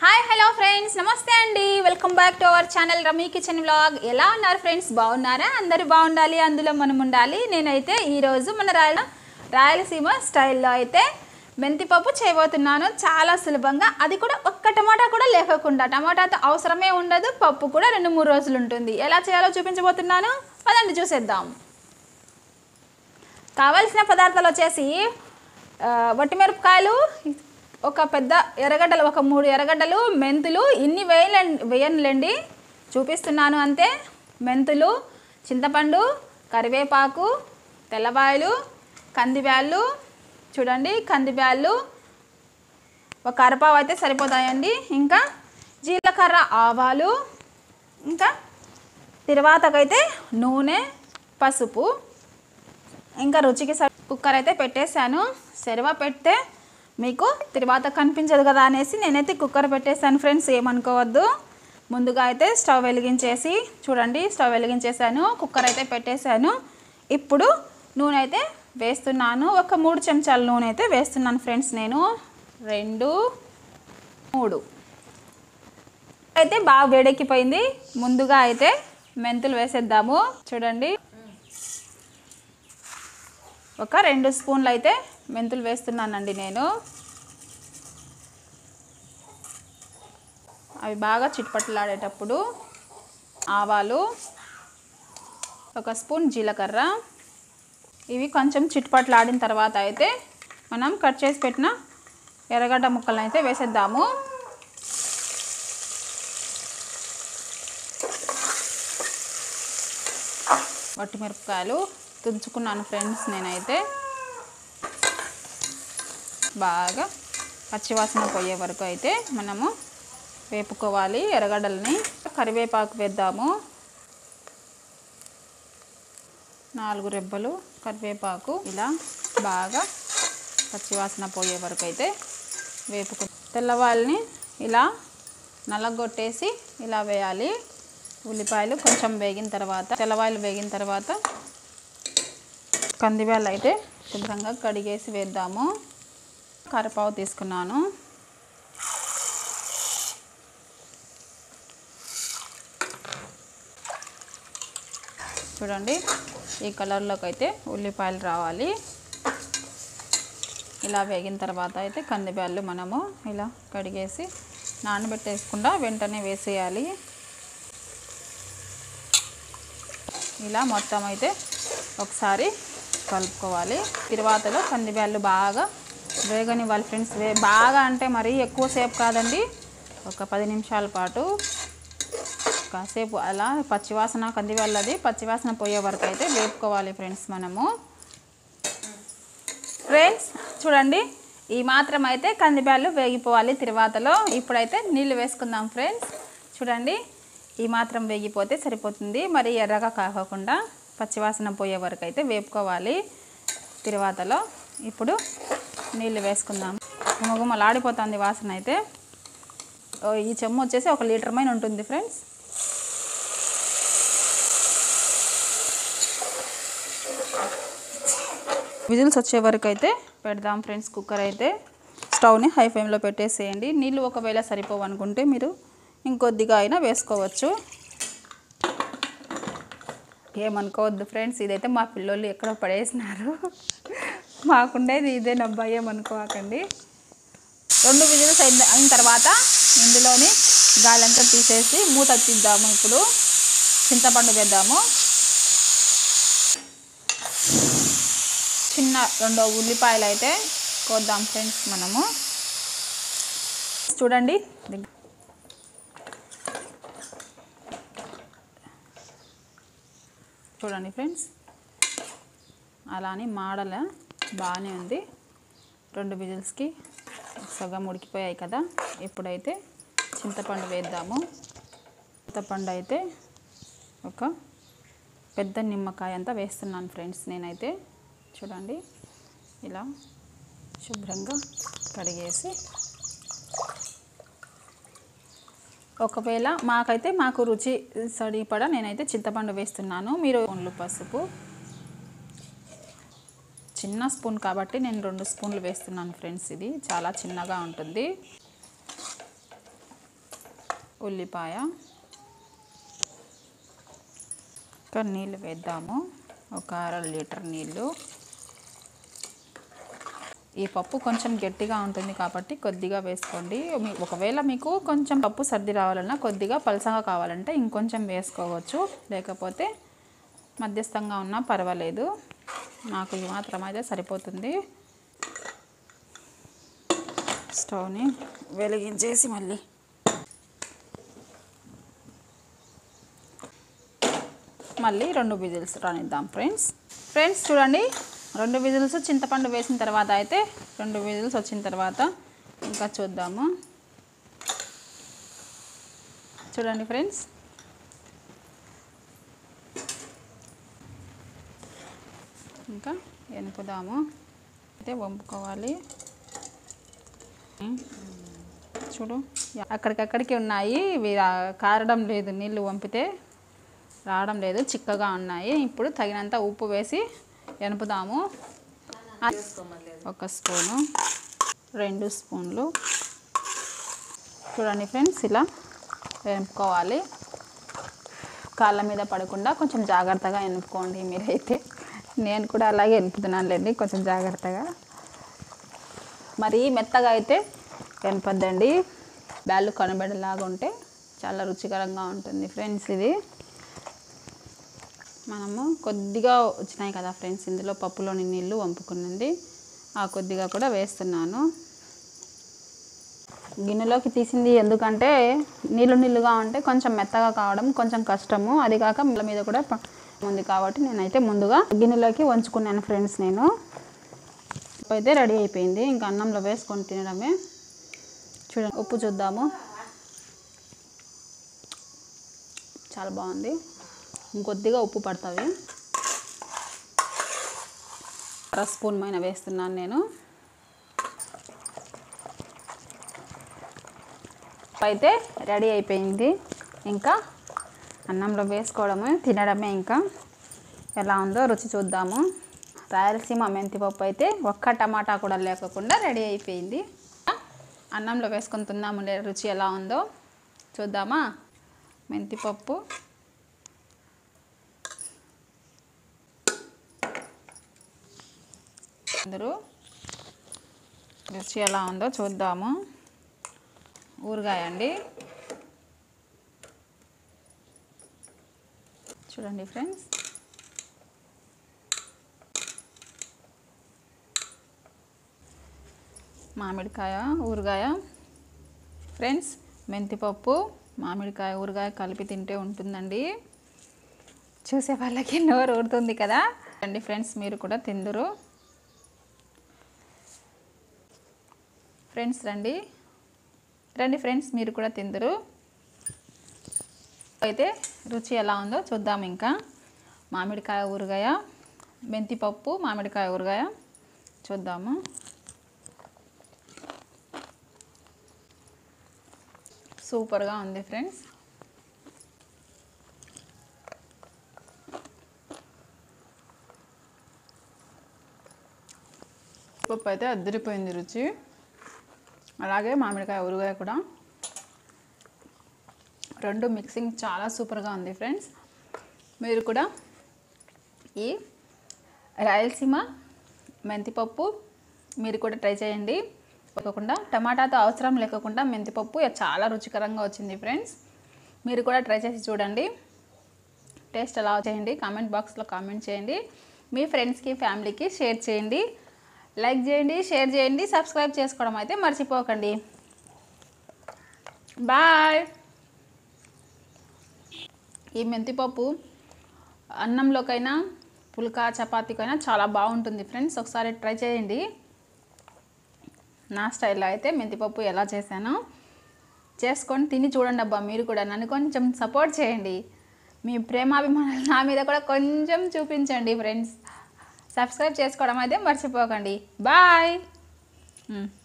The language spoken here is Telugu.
హాయ్ హలో ఫ్రెండ్స్ నమస్తే అండి welcome back to our channel Rami kitchen vlog ఎలా ఉన్నారు ఫ్రెండ్స్ బాగున్నారా అందరూ బాగుండాలి అందులో మనం ఉండాలి నేనైతే ఈరోజు మన రాయల రాయలసీమ స్టైల్లో అయితే మెంతిపప్పు చేయబోతున్నాను చాలా సులభంగా అది కూడా ఒక్క టమాటా కూడా లేకోకుండా టమాటాతో అవసరమే ఉండదు పప్పు కూడా రెండు మూడు రోజులు ఉంటుంది ఎలా చేయాలో చూపించబోతున్నాను పదండి చూసేద్దాం కావాల్సిన పదార్థాలు వచ్చేసి ఆ, వట్టిమిరపకాయలు ఒక పెద్ద ఎర్రగడ్డలు ఒక మూడు ఎర్రగడ్డలు మెంతులు ఇన్ని వేయలేండి వేయనులేండి చూపిస్తున్నాను అంతే మెంతులు చింతపండు కరివేపాకు తెల్లవాయలు కందిబ్యాళ్ళు చూడండి కందిబ్యాళ్ళు ఒక అరపావు అయితే సరిపోతాయండి ఇంకా జీలకర్ర ఆవాలు ఇంకా తిరువాతకైతే నూనె పసుపు ఇంకా రుచికి సరి కుక్కర్ అయితే పెట్టేశాను సెరవ పెడితే మీకు తర్వాత కనిపించదు కదా అనేసి నేనైతే కుక్కర్ పెట్టేశాను ఫ్రెండ్స్ ఏమనుకోవద్దు ముందుగా అయితే స్టవ్ వెలిగించేసి చూడండి స్టవ్ వెలిగించేసాను కుక్కర్ అయితే పెట్టేశాను ఇప్పుడు నూనె అయితే వేస్తున్నాను ఒక మూడు చెంచాల నూనె అయితే వేస్తున్నాను ఫ్రెండ్స్ నేను రెండు మూడు అయితే బాగా వేడెక్కిపోయింది ముందుగా అయితే మెంతులు వేసేద్దాము చూడండి ఒక రెండు స్పూన్లు అయితే మెంతులు వేస్తున్నానండి నేను అవి బాగా చిట్పట్లాడేటప్పుడు ఆవాలు ఒక స్పూన్ జీలకర్ర ఇవి కొంచెం చిట్పట్లాడిన తర్వాత అయితే మనం కట్ చేసి పెట్టిన ఎర్రగడ్డ ముక్కలను అయితే వేసేద్దాము వట్టిమిరపకాయలు తుంచుకున్నాను ఫ్రెండ్స్ నేనైతే బాగా పచ్చివాసన పోయే వరకు అయితే మనము వేపుకోవాలి ఎర్రగడ్డలని కరివేపాకు వేద్దాము నాలుగు రెబ్బలు కరివేపాకు ఇలా బాగా పచ్చివాసన పోయే వరకు అయితే వేపుకు తెల్లవాళ్ళని ఇలా నల్లగొట్టేసి ఇలా వేయాలి ఉల్లిపాయలు కొంచెం వేగిన తర్వాత తెల్లవాయలు వేగిన తర్వాత కందివేళ్ళు అయితే శుభ్రంగా కడిగేసి వేద్దాము కరిపావు తీసుకున్నాను చూడండి ఈ కలర్లోకి అయితే ఉల్లిపాయలు రావాలి ఇలా వేగిన తర్వాత అయితే కందిబ్యాళ్ళు మనము ఇలా కడిగేసి నానబెట్టేసుకుండా వెంటనే వేసేయాలి ఇలా మొత్తం అయితే ఒకసారి కలుపుకోవాలి తిరువాతలో కందిబ్యాళ్ళు బాగా వేగనివ్వాలి ఫ్రెండ్స్ వే బాగా అంటే మరీ ఎక్కువసేపు కాదండి ఒక పది నిమిషాల పాటు కాసేపు అలా పచ్చివాసన కందిబ్యాళ్ళది పచ్చివాసన పోయే వరకు అయితే వేపుకోవాలి ఫ్రెండ్స్ మనము ఫ్రెండ్స్ చూడండి ఈ మాత్రం అయితే కందిబ్యాళ్ళు వేగిపోవాలి తిరువాతలో ఇప్పుడైతే నీళ్ళు వేసుకుందాం ఫ్రెండ్స్ చూడండి ఈ మాత్రం వేగిపోతే సరిపోతుంది మరి ఎర్రగా కాకోకుండా పచ్చివాసన పోయే వరకు అయితే వేపుకోవాలి తిరువాతలో ఇప్పుడు నీళ్ళు వేసుకుందాం గుమగుమలాడిపోతుంది వాసన అయితే ఓ, ఈ చెమ్ము వచ్చేసి ఒక లీటర్ మైన ఉంటుంది ఫ్రెండ్స్ విజిల్స్ వచ్చే వరకు అయితే పెడదాం ఫ్రెండ్స్ కుక్కర్ అయితే స్టవ్ని హై ఫ్లేమ్లో పెట్టేసేయండి నీళ్ళు ఒకవేళ సరిపోవు అనుకుంటే మీరు ఇంకొద్దిగా అయినా వేసుకోవచ్చు ఏమనుకోవద్దు ఫ్రెండ్స్ ఇదైతే మా పిల్లోళ్ళు ఎక్కడో పడేసినారు మాకుండేది ఇదే నబ్బా ఏమనుకోకండి రెండు విజిల్స్ అయిన అయిన తర్వాత ఇందులోని గాలంతా తీసేసి మూత తీద్దాము ఇప్పుడు చింతపండు వేద్దాము చిన్న రెండు ఉల్లిపాయలు అయితే కోద్దాం ఫ్రెండ్స్ మనము చూడండి చూడండి ఫ్రెండ్స్ అలానే మాడల బాగానే ఉంది రెండు విజిల్స్కి సగం ఉడికిపోయాయి కదా ఇప్పుడైతే చింతపండు వేద్దాము చింతపండు అయితే ఒక పెద్ద నిమ్మకాయ అంతా వేస్తున్నాను ఫ్రెండ్స్ నేనైతే చూడండి ఇలా శుభ్రంగా కడిగేసి ఒకవేళ మాకైతే మాకు రుచి సరిపడా నేనైతే చింతపండు వేస్తున్నాను మీరు ఓన్లు పసుపు చిన్న స్పూన్ కాబట్టి నేను రెండు స్పూన్లు వేస్తున్నాను ఫ్రెండ్స్ ఇది చాలా చిన్నగా ఉంటుంది ఉల్లిపాయ ఇంకా నీళ్ళు వేద్దాము ఒక అర లీటర్ నీళ్ళు ఈ పప్పు కొంచెం గట్టిగా ఉంటుంది కాబట్టి కొద్దిగా వేసుకోండి మీ- ఒకవేళ మీకు కొంచెం పప్పు సర్ది రావాలన్నా కొద్దిగా పలసగా కావాలంటే ఇంకొంచెం వేసుకోవచ్చు లేకపోతే మధ్యస్థంగా ఉన్నా పర్వాలేదు నాకు ఇది మాత్రం అయితే సరిపోతుంది స్టవ్ని వెలిగించేసి మళ్ళీ మళ్ళీ రెండు విజిల్స్ రానిద్దాం ఫ్రెండ్స్ ఫ్రెండ్స్ చూడండి రెండు విజిల్స్ చింతపండు వేసిన తర్వాత అయితే రెండు విజిల్స్ వచ్చిన తర్వాత ఇంకా చూద్దాము చూడండి ఫ్రెండ్స్ ఇంకా ఎనుపుదాము అయితే వంపుకోవాలి చూడు అక్కడికక్కడికి ఉన్నాయి ఇవి రా- కారడం లేదు నీళ్ళు వంపితే రావడం లేదు చిక్కగా ఉన్నాయి ఇప్పుడు తగినంత ఉప్పు వేసి ఎనుపుదాము ఆ- ఒక స్పూను రెండు స్పూన్లు చూడండి ఫ్రెండ్స్ ఇలా ఎనుపుకోవాలి కాళ్ళ మీద పడకుండా కొంచెం జాగ్రత్తగా ఎనుపుకోండి మీరైతే నేను కూడా అలాగే ఎనుపుతున్నానులేండి కొంచెం జాగ్రత్తగా మరి మెత్తగా అయితే ఎనపద్దండి బ్యాళ్ళు కనబడేలాగా ఉంటే చాలా రుచికరంగా ఉంటుంది ఫ్రెండ్స్ ఇది మనము కొద్దిగా వచ్చినాయి కదా ఫ్రెండ్స్ ఇందులో పప్పులోని నీళ్ళు వంపుకున్నది ఆ కొద్దిగా కూడా వేస్తున్నాను గిన్నెలోకి తీసింది ఎందుకంటే నీళ్ళు నీళ్ళుగా ఉంటే కొంచెం మెత్తగా కావడం కొంచెం కష్టము అది కాక మిల్ల మీద కూడా ప- ఉంది కాబట్టి నేనైతే ముందుగా గిన్నెలోకి వంచుకున్నాను ఫ్రెండ్స్ నేను ఉప్పు అయితే రెడీ అయిపోయింది ఇంకా అన్నంలో వేసుకొని తినడమే చూడండి ఉప్పు చూద్దాము చాలా బాగుంది ఇంకొద్దిగా ఉప్పు పడుతుంది అర స్పూన్ మైన వేస్తున్నాను నేను అయితే రెడీ అయిపోయింది ఇంకా అన్నంలో వేసుకోవడమే తినడమే ఇంకా ఎలా ఉందో రుచి చూద్దాము రాయలసీమ మెంతిపప్పు అయితే ఒక్క టమాటా కూడా లేకుండా రెడీ అయిపోయింది అన్నంలో వేసుకొని తిందాము లే- రుచి ఎలా ఉందో చూద్దామా మెంతిపప్పు అందరూ రుచి ఎలా ఉందో చూద్దాము ఊరగాయ అండి చూడండి ఫ్రెండ్స్ మామిడికాయ ఊరగాయ ఫ్రెండ్స్ మెంతిపప్పు మామిడికాయ ఊరగాయ కలిపి తింటే ఉంటుందండి చూసే వాళ్ళకి నోరు ఊరుతుంది కదా రండి ఫ్రెండ్స్ మీరు కూడా తిందురు ఫ్రెండ్స్ రండి రండి ఫ్రెండ్స్ మీరు కూడా తిందురు అయితే రుచి ఎలా ఉందో చూద్దాం ఇంకా మామిడికాయ ఊరగాయ మెంతిపప్పు మామిడికాయ ఊరగాయ చూద్దాము సూపర్గా ఉంది ఫ్రెండ్స్ పప్పు అయితే అద్దరిపోయింది రుచి అలాగే మామిడికాయ ఊరగాయ కూడా రెండు మిక్సింగ్ చాలా సూపర్గా ఉంది ఫ్రెండ్స్ మీరు కూడా ఈ రాయలసీమ మెంతిపప్పు మీరు కూడా ట్రై చేయండి లేకుండా టమాటాతో అవసరం లేకుండా మెంతిపప్పు చాలా రుచికరంగా వచ్చింది ఫ్రెండ్స్ మీరు కూడా ట్రై చేసి చూడండి టేస్ట్ ఎలా చేయండి కామెంట్ బాక్స్లో కామెంట్ చేయండి మీ ఫ్రెండ్స్కి ఫ్యామిలీకి షేర్ చేయండి లైక్ చేయండి షేర్ చేయండి సబ్స్క్రైబ్ చేసుకోవడం అయితే మర్చిపోకండి బాయ్ ఈ మెంతిపప్పు అన్నంలోకైనా పుల్కా చపాతీకైనా చాలా బాగుంటుంది ఫ్రెండ్స్ ఒకసారి ట్రై చేయండి నా స్టైల్లో అయితే మెంతిపప్పు ఎలా చేశానో చేసుకొని తిని చూడండి అబ్బా మీరు కూడా నన్ను కొంచెం సపోర్ట్ చేయండి మీ ప్రేమాభిమానాలు నా మీద కూడా కొంచెం చూపించండి ఫ్రెండ్స్ సబ్స్క్రైబ్ చేసుకోవడం అయితే మర్చిపోకండి బాయ్